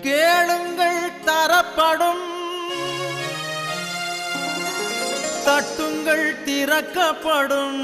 கேளுங்கள் தரப்படும் தட்டுங்கள் திறக்கப்படும்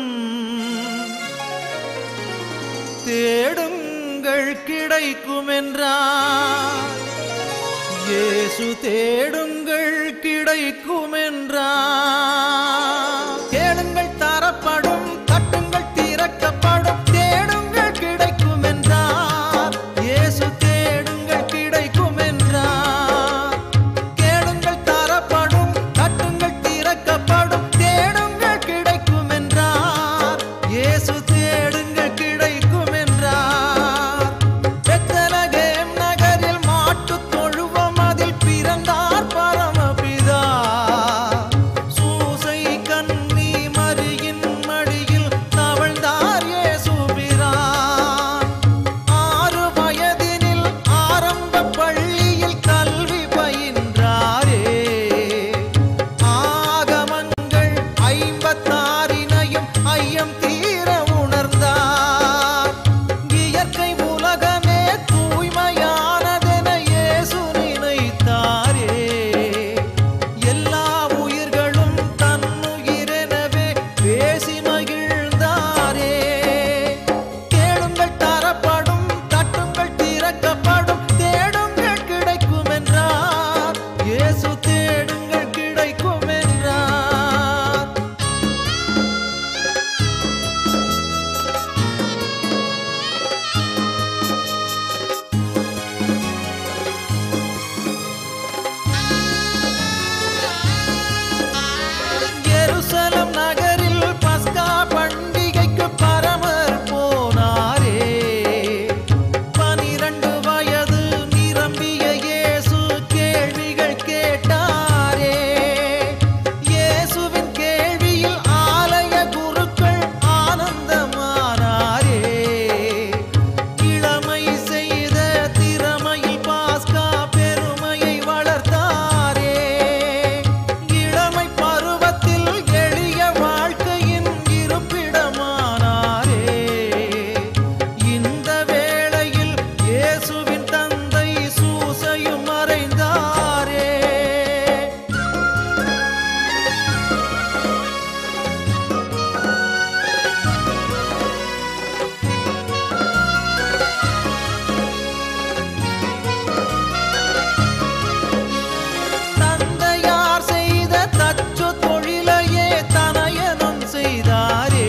தேடுங்கள் கிடைக்கும் என்றார் இயேசு தேடுங்கள் கிடைக்கும் என்றார் கேளுங்கள் தரப்படும் தட்டுங்கள் திறக்கப்படும் தேடுங்கள் கிடைக்கும் என்றார் இயேசு தேடுங்கள் கிடைக்கும் என்றார் கேளுங்கள் தரப்படும் தட்டுங்கள் திறக்கப்படும் தேடுங்கள் கிடைக்கும் என்றார் இயேசு தேடுங்கள் கிடைக்கும் என்றார் பெத்தலகேம் நகரில் மாட்டுத் தொழுவம் அதில் பிறந்தார் பரமபிதா சூசை கன்னி மரியின் மடியில் தவழ்ந்தார் இயேசுபிரான் ஆறு வயதினில் ஆரம்ப பள்ளியில் கல்வி பயின்றாரே ஆகமங்கள் ஐம்பத்தாறினையும் ஐயம் தீர உணர்ந்தார் இயற்கை உலகமே தூய்மையானதென இயேசு நினைத்தாரே எல்லா உயிர்களும் தன்னுயிரெனவே பேசி மகிழ்ந்தாரே கேளுங்கள் தரப்படும் தட்டுங்கள் திறக்கப்படும் தேடுங்கள் கிடைக்கும் என்றார் இயேசு தேடுங்கள் கிடைக்கும் என்றார் எருசலம் நகரில் பஸ்கா பண்டிகைக்கு பரமர் போனாரே பனிரண்டு வயது நிரம்பிய இயேசு கேள்விகள் கேட்டாரே இயேசுவின் கேள்வியில் ஆலய குருக்கள் ஆனந்தமானாரே இளமை செய்த திறமையில் பாஸ்கா பெருமையை வளர்த்தாரே இளமை பருவத்தில் எளிய வாழ்க்கையின் இருப்பிடமானாரே இந்த வேளையில் இயேசுவின் தந்தை சூசையும் மறைந்தாரே தந்தையார் செய்த தச்சு தொழிலையே தனையனும் செய்தாரே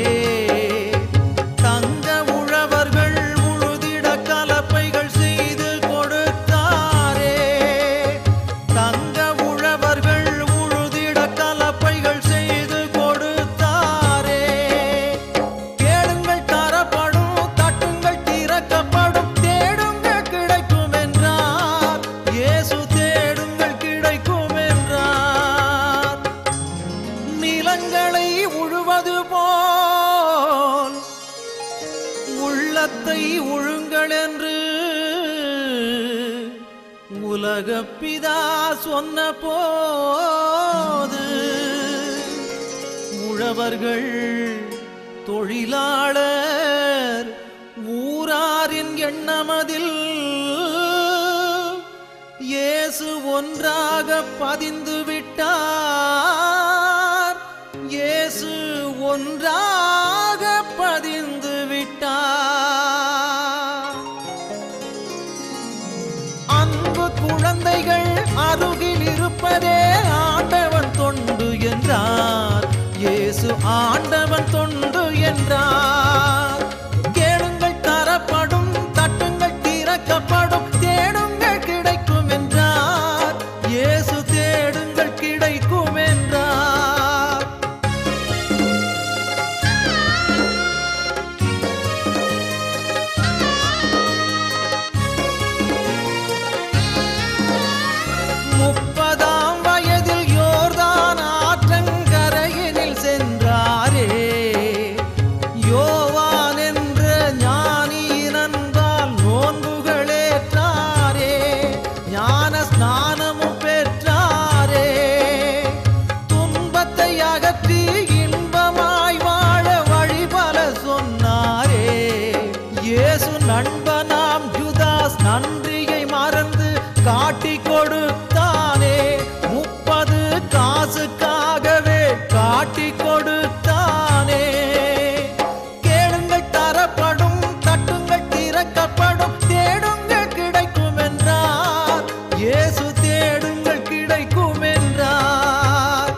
தங்க உழவர்கள் உழுதிட கலப்பைகள் செய்து கொடுத்தாரே தங்க உழவர்கள் உழுதிட கலப்பைகள் செய்து கொடுத்தாரே கேளுங்கள் தரப்படும் தட்டுங்கள் திறக்கப்படும் தேடுங்கள் கிடைக்கும் என்றார் இயேசு தேடுங்கள் கிடைக்கும் என்றார் நிலங்களை உழுவது போல் உள்ளத்தை உழுங்கள் என்று உலகப்பிதா சொன்ன போது உழவர்கள் தொழிலாளர் ஊராரின் எண்ணமதில் இயேசு ஒன்றாக பதிந்து விட்டார் இயேசு ஒன்றாக பதிந்து விட்டார் அன்பு குழந்தைகள் அருகில் இருப்பதே ஆண்டவன் தொண்டு என்றார் இயேசு ஆண்டவன் தொண்டு என்றார் கேளுங்கள் தரப்படும் தட்டுங்கள் திறக்கப்படும் தேடுங்கள் கிடைக்கும் என்றார் இயேசு தேடுங்கள் கிடைக்கும் என்றார் முப்பதாம் வயதில் யோர்தான் ஆற்றங்கரையினில் சென்றாரே யோவா காட்டி கொடுத்தானே முப்பது காசுக்காகவே காட்டி கொடுத்தானே கேளுங்கள் தரப்படும் தட்டுங்கள் திறக்கப்படும் தேடுங்கள் கிடைக்கும் என்றார் இயேசு தேடுங்கள் கிடைக்கும் என்றார்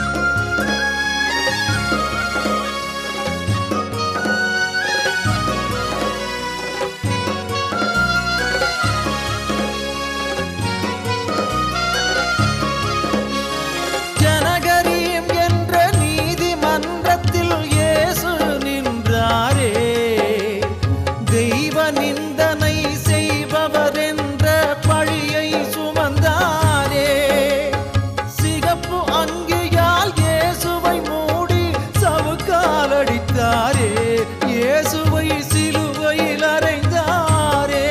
ஜனகரீம் என்ற நீதிமன்றத்தில் இயேசு நின்றாரே தெய்வ நிந்தனை செய்பவர் என்ற பழியை சுமந்தாரே சிகப்பு அங்கியால் இயேசுவை மூடி சவுக்கால் அடித்தாரே இயேசுவை சிலுவையில் அறைந்தாரே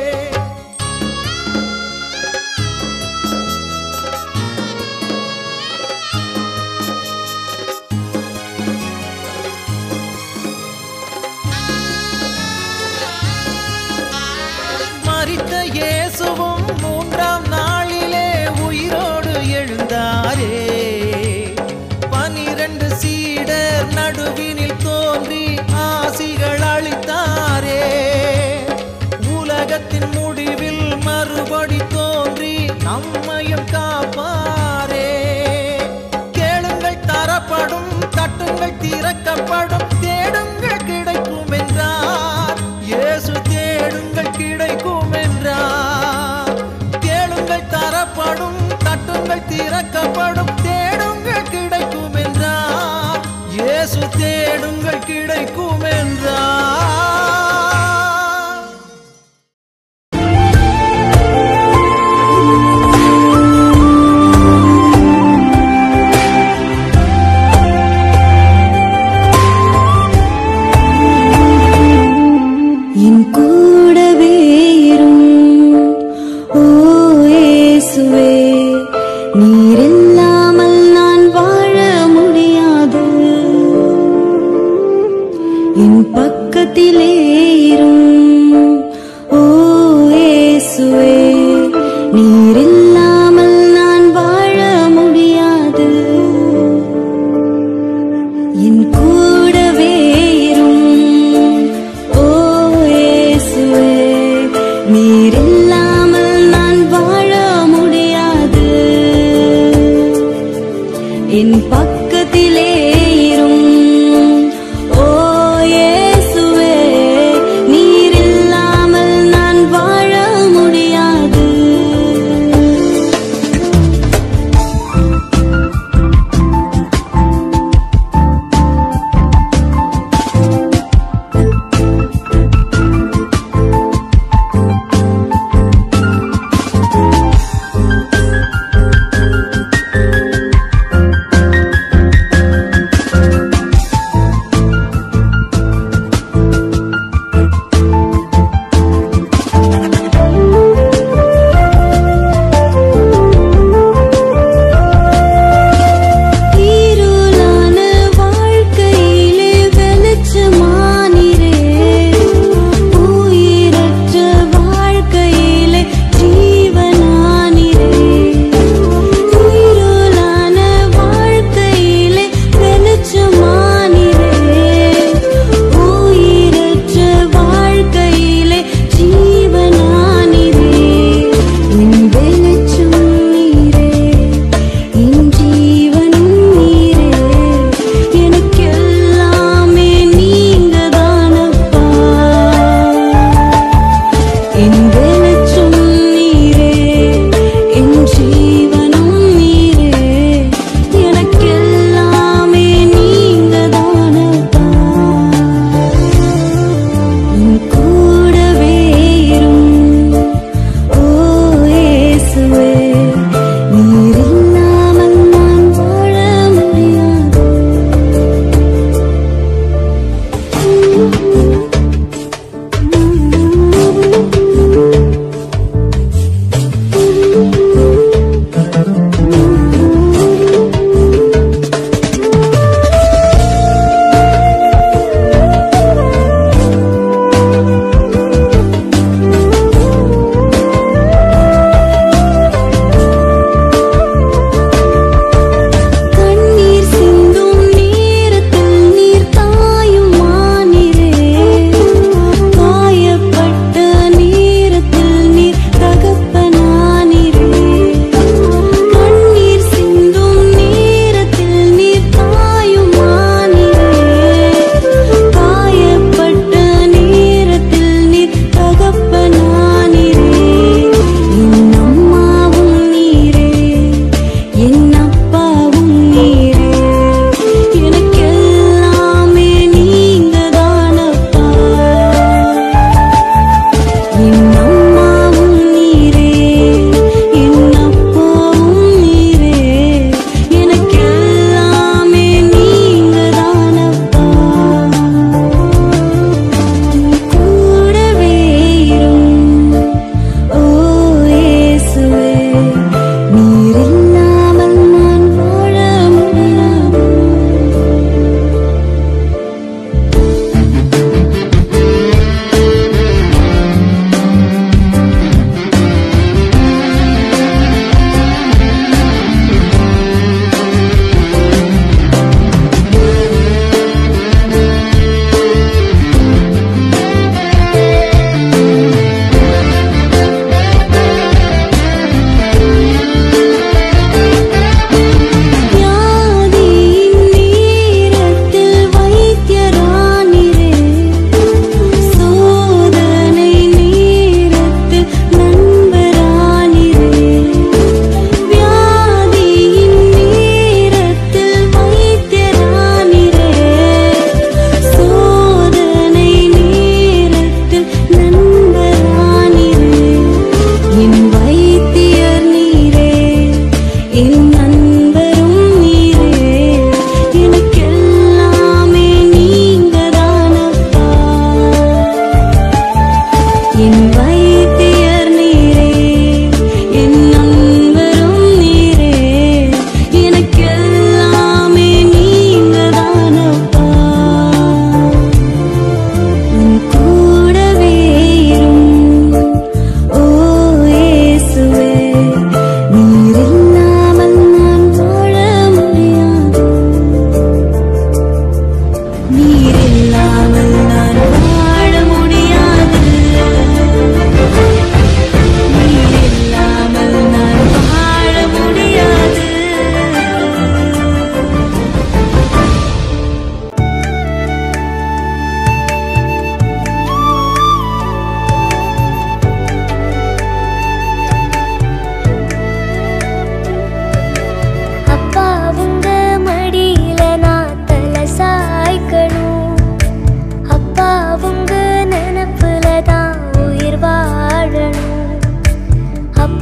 மரித்த இயேசுவும் மூன்றாம் நாளிலே உயிரோடு எழுந்தாரே பனிரண்டு சீடர் நடுவினில் தோன்றி ஆசிகள் அளித்தாரே உலகத்தின் முடிவில் மறுபடி தோன்றி நம்மையும் காப்பாரே கேளுங்கள் தரப்படும் தட்டுங்கள் திறக்கப்படும் தேடுங்கள் கிடைக்கும் என்றார் இயேசு தேடுங்கள் கிடைக்கும் என்றார் கேளுங்கள் தரப்படும் தட்டுங்கள் திறக்கப்படும் தேடுங்கள் கிடைக்கும் என்றார் இயேசு தேடுங்கள் கிடைக்கும் என்றார் என் கூடவே இரும் ஓ இயேசுவே நீர் இல்லாமல் நான் வாழ முடியாது என் பக்கத்திலே இரும் ஓ இயேசுவே நீர் இல்லாமல் நான் வாழ முடியாது என் கூடவே இரும் ஓ இயேசுவே நீர் இல்லாமல் நான் வாழ முடியாது என் பக்கத்திலே இரும் ஓ இயேசுவே நீர் இல்லாமல் நான் வாழ முடியாது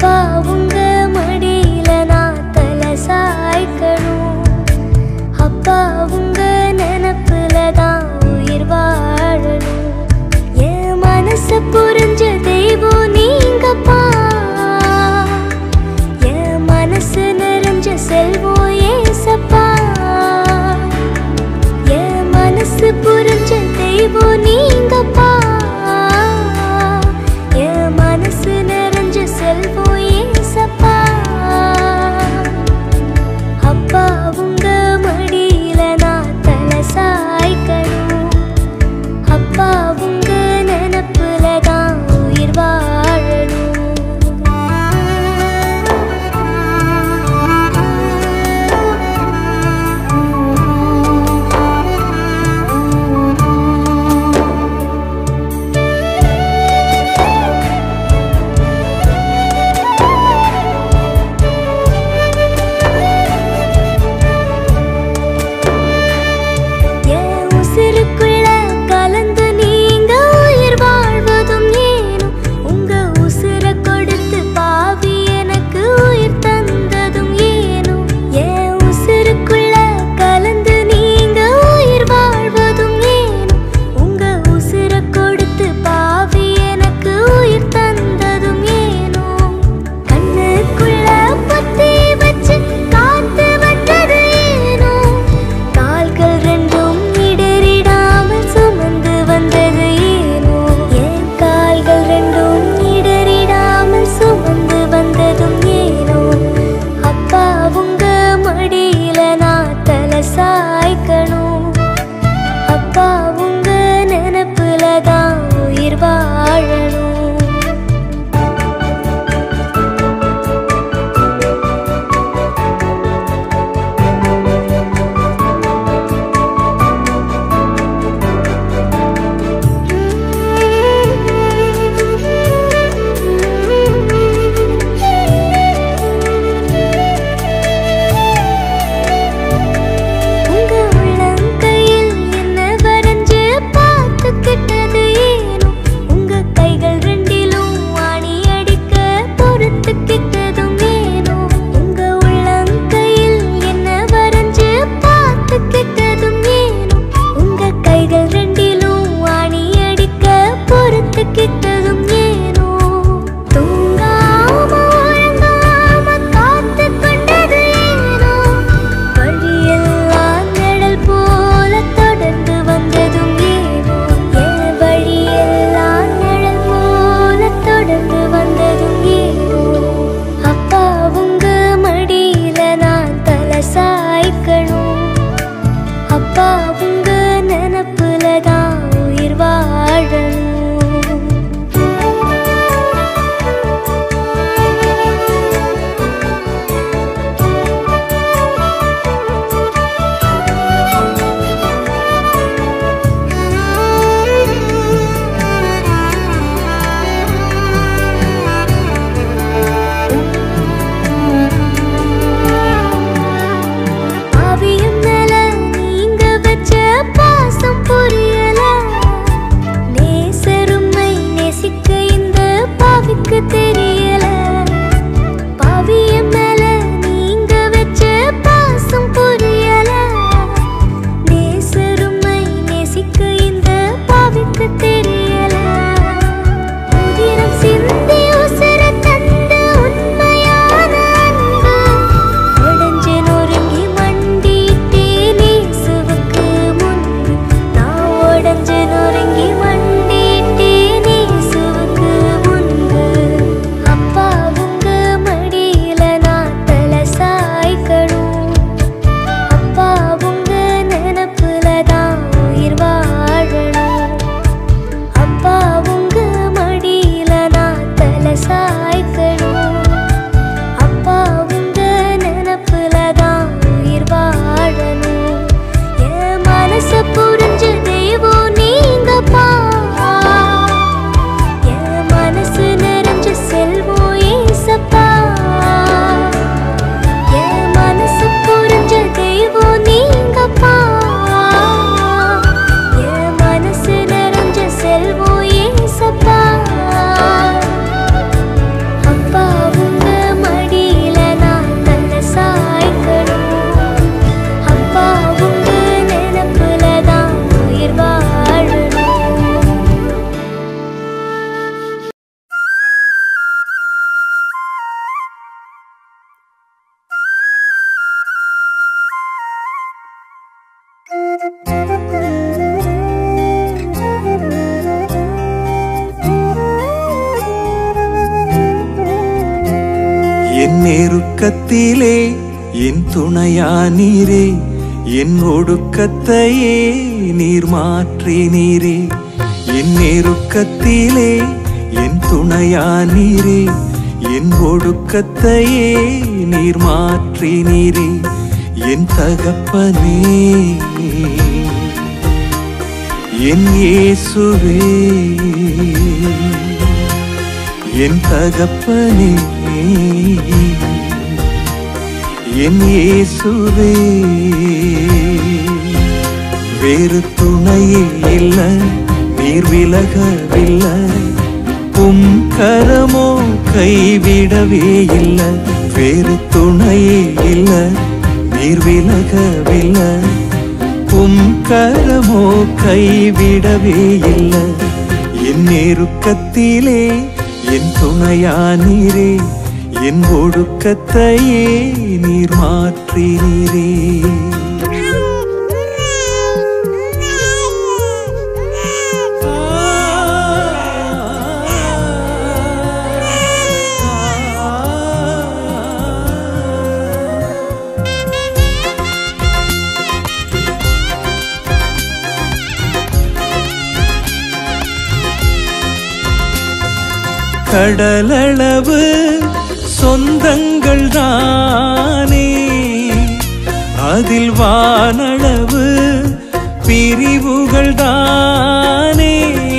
அப்பா உங்க மடியில நான் தலை சாய்க்கணும் அப்பா உங்க நினப்புல தான் உயிர் வாழணும் என் மனசு புரிஞ்ச தெய்வம் நீங்கப்பா என் மனசு நிறைஞ்ச செல்வம் ஏசப்பா என் மனசு புரிஞ்ச தெய்வம் நீங்கப்பா என் மனசு நிறைஞ்ச செல்வம் ஏசப்பா அப்பா உங்க மடியில நான் தலை சாய்க்கணும் அப்பா உங்க நினப்புல தான் உயிர் வாழணும் என் நெருக்கத்திலே என் துணையா நீரே என் ஒடுக்கத்தையே நீர் மாற்றி நீரே என் நெருக்கத்திலே என் துணையா நீரே என் ஒடுக்கத்தையே நீர் மாற்றி நீரே என் தகப்பனே என் இயேசுவே என் தகப்பனே என் இயேசுவே வேறு துணையே இல்ல நீர் விலகவில்லை உம் கரமோ கைவிடவே இல்ல வேறு துணையே இல்ல நீர் விலகவில்லை உம் கரமோ கைவிடவே இல்ல என் நெருக்கத்திலே என் துணையா நீரே என் ஒடுக்கத்தையே நீர் மாற்றி நீரே கடலளவு சொந்தங்கள் தானே அதில் வானளவு பிரிவுகள் தானே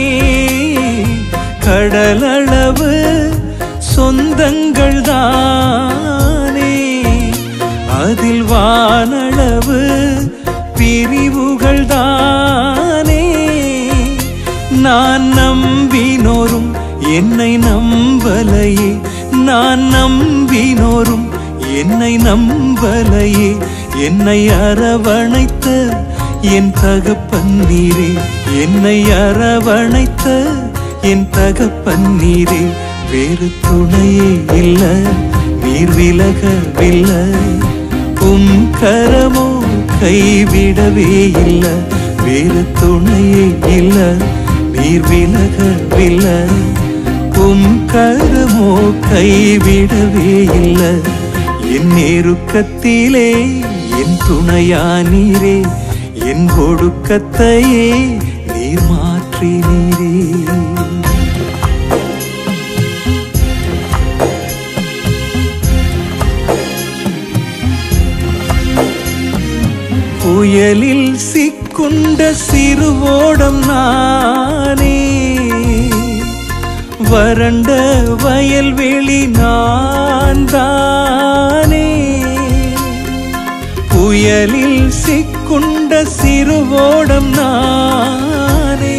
கடலளவு சொந்தங்கள் தானே அதில் வானளவு பிரிவுகள் தானே நான் நம்பினோரும் என்னை நம்பலையே நான் நம்பினோரும் என்னை நம்பலையே என்னை அரவணைத்த என் தகப்பன் நீரே என்னை அரவணைத்த என் தகப்பன் நீரே வேறு துணையே இல்ல நீர் விலகவில்லை உம் கரமோ கைவிடவே இல்ல வேறு துணையே இல்ல நீர் விலகவில்லை உம் கரமோ கைவிடவே இல்ல என் நெருக்கத்திலே என் துணையா நீரே என் ஒடுக்கத்தையே நீர் மாற்றி நீரே புயலில் சிக்குண்ட சிறுவோடம் நானே வறண்ட வயல்வெளி நான் தானே புயலில் சிக்குண்ட சிறுவோடம் நானே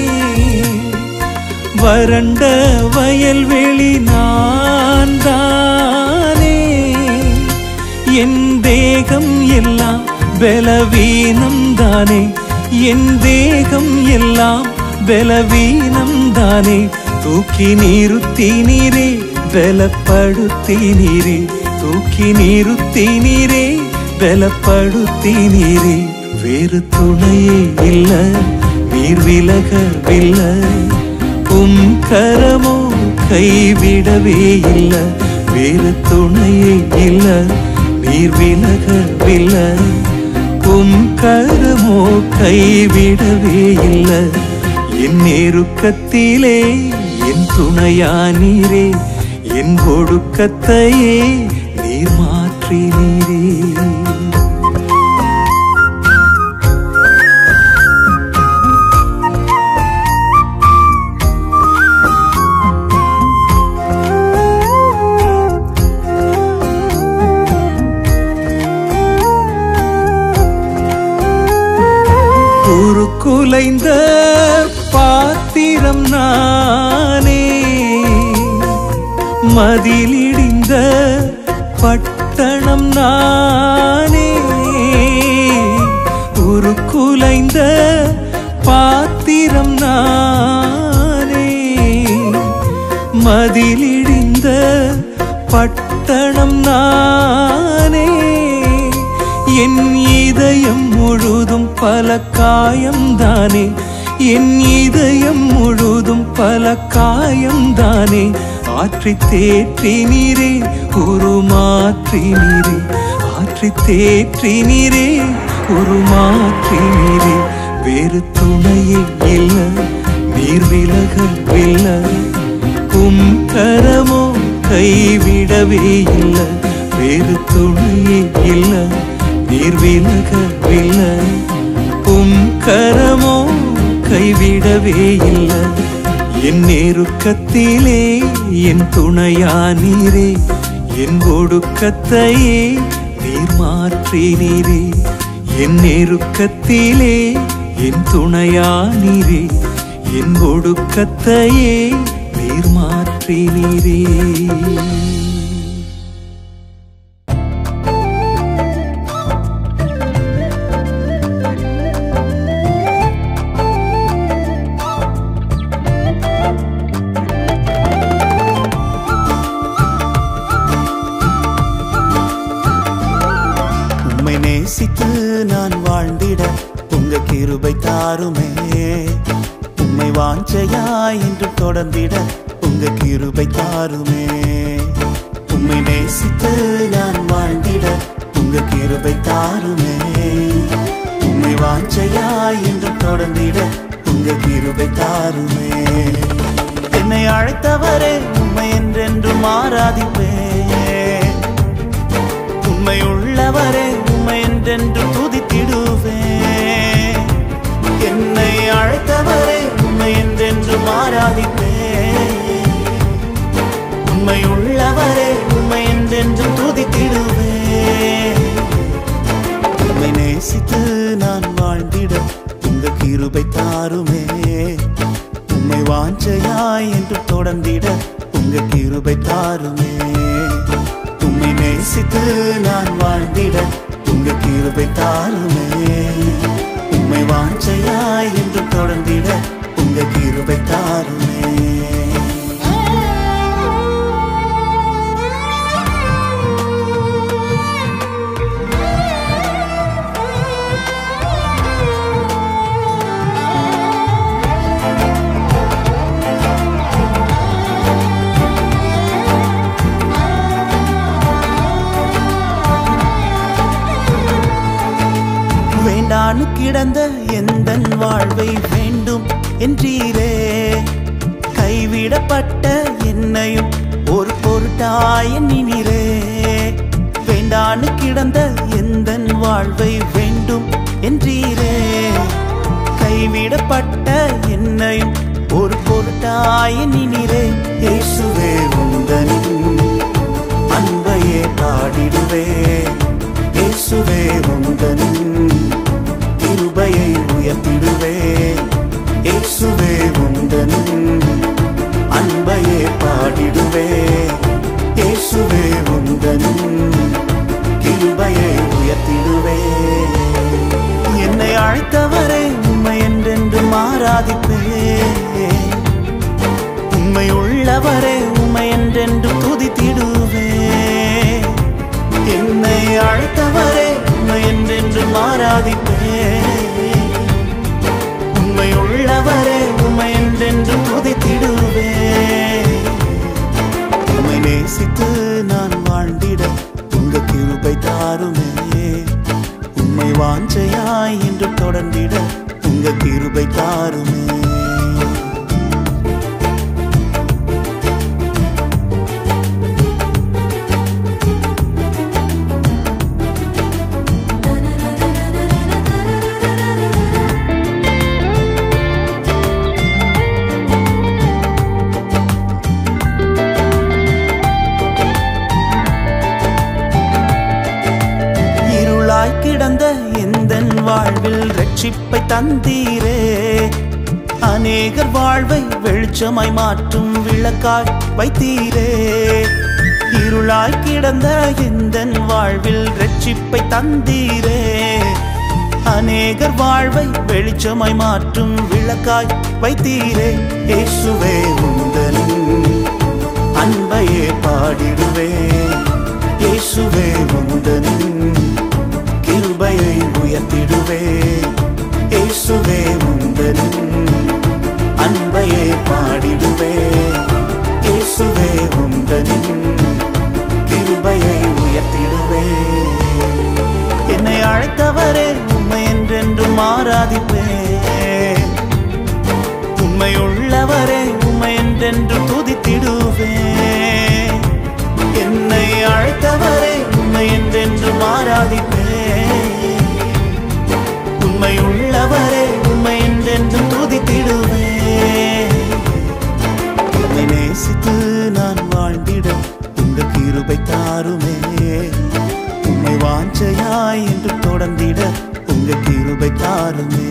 வறண்ட வயல்வெளி நான் தானே என் தேகம் எல்லாம் பலவீனம் தானே என் தேகம் எல்லாம் பலவீனம் தானே தூக்கி நிறுத்தி நீரே பலப்படுத்தி நீரே தூக்கி நிறுத்தி நீரே பலப்படுத்தி நீரே வேறு துணையே இல்ல நீர் விலகவில்லை உம் கரமோ கைவிடவே இல்ல வேறு துணையே இல்ல நீர் விலகவில்லை உம் கரமோ கைவிடவே இல்ல என் நெருக்கத்திலே என் துணையா நீரே என் ஒடுக்கத்தையே நீர் மாற்றி நீரே குலைந்த பாத்திரம் நானே மதிலிடிந்த பட்டணம் நானே உருக்குலைந்த பாத்திரம் நானே மதிலிடிந்த பட்டணம் நானே என் இதயம் முழுதும் பல காயம்தானே என் இதயம் முழுதும் பல காயம்தானே ஆற்றி தேற்றினீரே உருமாற்றினீரே ஆற்றி தேற்றினீரே உருமாற்றினீரே வேறு துணையே இல்ல நீர் விலகவில்ல உம் கரமோ கைவிடவே இல்ல வேறு துணையே இல்ல நீர் விலகவில்ல உம் கரமோ கைவிடவே இல்ல என் நெருக்கத்திலே என் துணையானீரே என் ஒடுக்கத்தையே நீர் மாற்றினீரே என் நெருக்கத்திலே என் துணையானீரே என் ஒடுக்கத்தையே நீர் மாற்றினீரே உம்மை நேசித்து நான் வாழ்ந்திட உங்க கிருபை தாருமே உம்மை வாஞ்சையாய் என்று தொடர்ந்திட உங்க கிருபை தாருமே உம்மை நேசித்து நான் வாழ்ந்திட உங்க கிருபை தாருமே உம்மை வாஞ்சையாய் என்று தொடர்ந்திட உங்க கிருபை தாருமே என்னை அழைத்தவரே உம்மை என்றென்றும் ஆராதிப்பேன் உண்மை உள்ளவரே உண்மை என்றென்று துதித்திடுவே என்னை அழைத்தவரே உண்மை என்றென்று ஆராதிப்பே உண்மை உள்ளவரே உண்மை என்றென்று துதித்திடுவே உண்மை நேசித்து நான் வாழ்ந்திட உங்க கிருபை தாருமே உம்மை வாஞ்சையாய் என்று தொடர்ந்திட உங்க கிருபை தாருமே உம்மை நேசித்து நான் வாழ்ந்திட உங்க கிருபை தாருமே உம்மை வாஞ்சையாய் என்று தொடர்ந்திட உங்க கிருபை தாருமே வேண்டானு கிடந்த எந்த வாழ்வை வேண்டும் என்றீரே கைவிடப்பட்ட என்னையும் ஒரு பொருட்டாய நினிரே வேண்டானு கிடந்த எந்த வாழ்வை வேண்டும் என்றீரே கைவிடப்பட்ட என்னையும் ஒரு பொருட்டாய நினிரே இயேசுவே உந்தனின் அன்பையே பாடிடுவே இயேசுவே உந்தனின் கிருபையை உயர்த்திடுவே இயேசுவே உந்தனின் அன்பையே பாடிடுவே இயேசுவே உந்தனின் கிருபையை உயர்த்திடுவே என்னை அழைத்தவரை உண்மை என்றென்று மாறாதிப்பே உண்மை உள்ளவரே உண்மை என்றென்று துதித்திடுவே என்னை அழைத்தவரே உண்மை என்றென்று மாறாதிப்பே உண்மை உள்ளவரே உண்மை என்றென்று துதித்திடுவே உம்மை நேசித்து நான் வாழ்ந்திட உங்க கிருபை தாருமே உம்மை வாஞ்சையாய் என்று தொடர்ந்திட உங்க கிருபை தாருமே இருளாய் கிடந்த எந்த வாழ்வில் ரட்சிப்பை தந்தீரே அநேகர் வாழ்வை வெளிச்சமாய் மாற்றும் விளக்காய் வைத்தீரே இருளாய் கிடந்த எந்த வாழ்வில் ரட்சிப்பை தந்தீரே அநேகர் வாழ்வை வெளிச்சமாய் மாற்றும் விளக்காய் வைத்தீரே இயேசுவே உந்தனின் அன்பையே பாடிடுவே இயேசுவே உந்தனின் கிருபையை உயர்த்திடுவே இயேசுவே உந்தனின் அன்பையே பாடிடுவே இயேசுவே ஆராதிப்பேன் உண்மையுள்ளவரே உண்மை என்றென்று துதித்திடுவேன் என்னை அழைத்தவரே உண்மை என்றென்றும் ஆராதிப்பேன் உண்மையுள்ளவரே உண்மை என்றென்றும் துதித்திடுவேன் உம்மை நேசித்து நான் வாழ்ந்திட உங்க கிருபை தாருமே உம்மை வாஞ்சையாய் என்று தொடர்ந்திட உங்க கிருபை தாருமே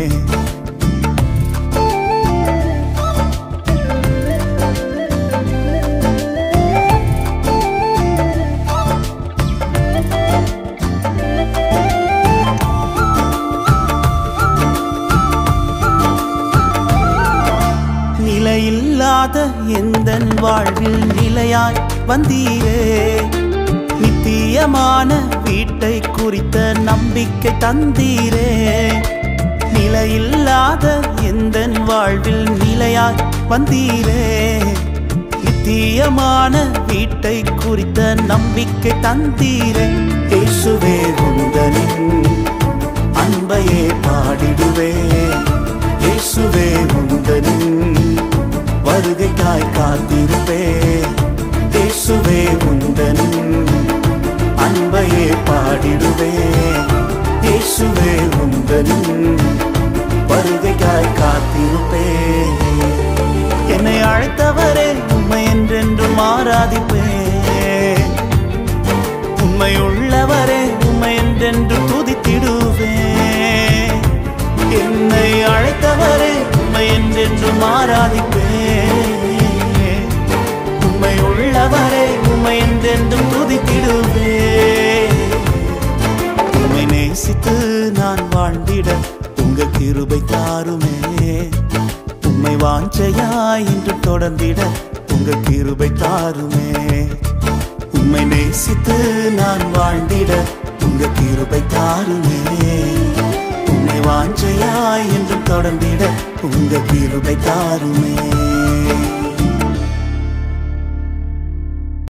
நிலையில்லாத எந்த வாழ்வில் நிலையாய் வந்தீரே நித்தியமான வீட்டை குறித்த நம்பிக்கை தந்தீரே நிலையில்லாத எந்த வாழ்வில் நிலையாய் வந்தீரே நித்தியமான வீட்டை குறித்த நம்பிக்கை தந்தீரே இயேசுவே உந்தனின் அன்பையே பாடிடுவேன் இயேசுவே உந்தனின் வருகைக்காய் காத்திருப்பேன் இயேசுவே உந்தனின் அன்பையே பாடிடுவேன் இயேசுவே உந்தனின் வருகைக்காய் காத்திருப்பேன் என்னை அழைத்தவரே உண்மை என்றென்றும் ஆராதிப்பேன் உண்மை உள்ளவரே உண்மை என்றென்று துதித்திடுவேன் என்னை அழைத்தவரே உண்மை என்றென்றும் ஆராதிப்பேன் உண்மை உள்ளவரே உண்மை என்றென்றும் துதித்திடுவேன் உம்மை நேசித்து நான் வாழ்ந்திட உங்க கிருபை தாருமே உம்மை வாஞ்சையாய் இன்று தொடர்ந்திட உங்க கிருபை தாருமே உம்மை நேசித்து நான் வாழ்ந்திட உங்க கிருபை தாருமே உம்மை வாஞ்சையாய் என்று தொடர்ந்திட உங்க கிருபை தாருமே